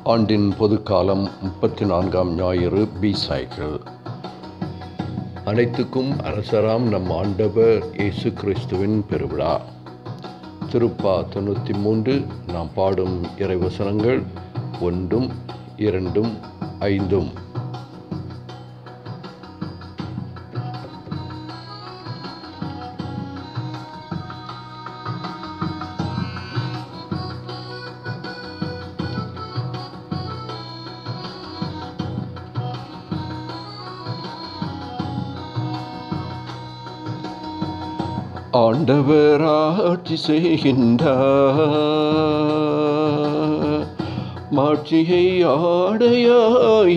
ஆண்டின் பொதுக்காலம் முப்பத்தி நான்காம் ஞாயிறு பி சைக்கிள் அனைத்துக்கும் அரசராம் நம் ஆண்டவர் இயேசு கிறிஸ்துவின் பெருவிழா திருப்பா தொண்ணூற்றி மூன்று நாம் பாடும் இறைவசனங்கள் ஒன்றும் இரண்டும் ஐந்தும் ஆண்டவர் ஆட்சி செய்கின்றார் மாட்சியை ஆடையாய்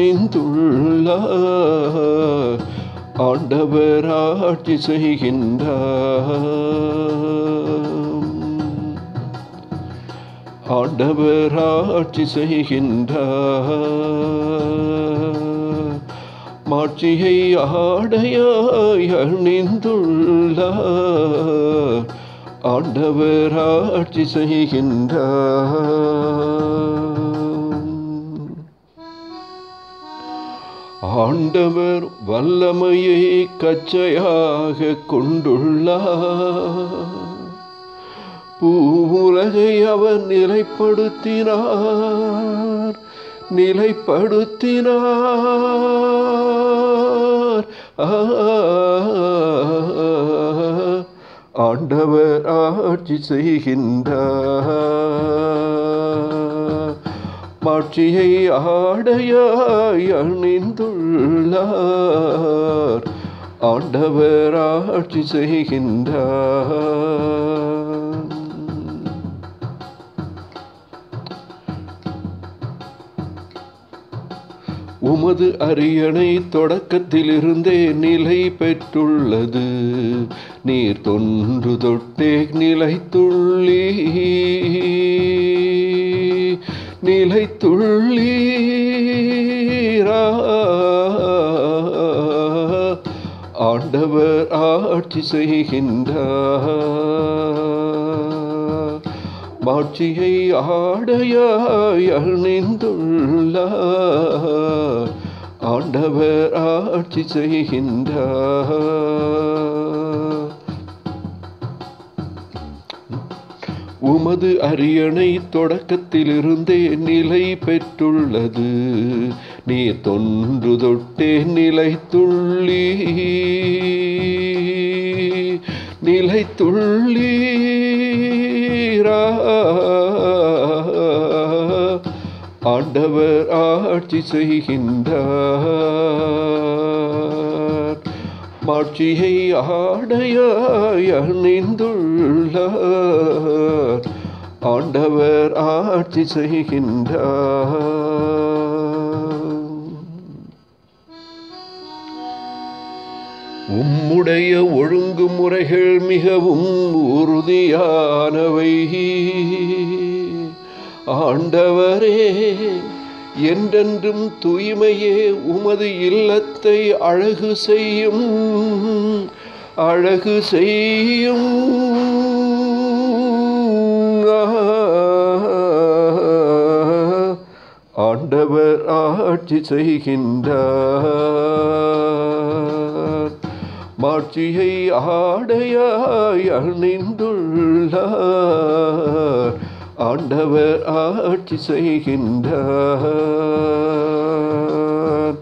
அணிந்துள்ளார் ஆண்டவர் ஆட்சி செய்கின்றார் ஆண்டவர் ஆட்சி செய்கின்றார் மாட்சியை ஆடையாய் அணிந்துள்ளார் ஆண்டவர் ஆட்சி செய்கின்றார் ஆண்டவர் வல்லமையை கச்சையாக கொண்டுள்ளார் பூவுலகை அவர் நிலைப்படுத்தினார் நிலைப்படுத்தினார் ஆண்டவர் ஆட்சி செய்கின்றார் மாட்சியை ஆடையாய் அணிந்துள்ளார் ஆண்டவர் ஆட்சி செய்கின்றார் உமது அரியணை தொடக்கத்திலிருந்தே நிலை பெற்றுள்ளது நீர் தொன்று தொட்டே நிலைத்துள்ளி நிலைத்துள்ளீரா ஆண்டவர் ஆட்சி செய்கின்றார் மாட்சியை ஆடையாய் அணிந்துள்ளார் ஆண்டவர் ஆட்சி செய்கின்றார் உமது அரியணை தொடக்கத்திலிருந்தே நிலை பெற்றுள்ளது நீர் தொன்று தொட்டே நிலைத்துள்ளி நிலைத்துள்ளீரா ஆண்டவர் ஆட்சி செய்கின்றார் மாட்சியை ஆடையாய் அணிந்துள்ளார் ஆண்டவர் ஆட்சி செய்கின்றார் உம்முடைய ஒழுங்குமுறைகள் மிகவும் உறுதியானவை ஆண்டவரே என்றென்றும் தூய்மையே உமது இல்லத்தை அழகு செய்யும் அழகு செய்யும் ஆண்டவர் ஆட்சி செய்கின்றார் மாட்சியை ஆடையாய் அணிந்துள்ளார் ஆண்டவர் ஆட்சி செய்கின்றார்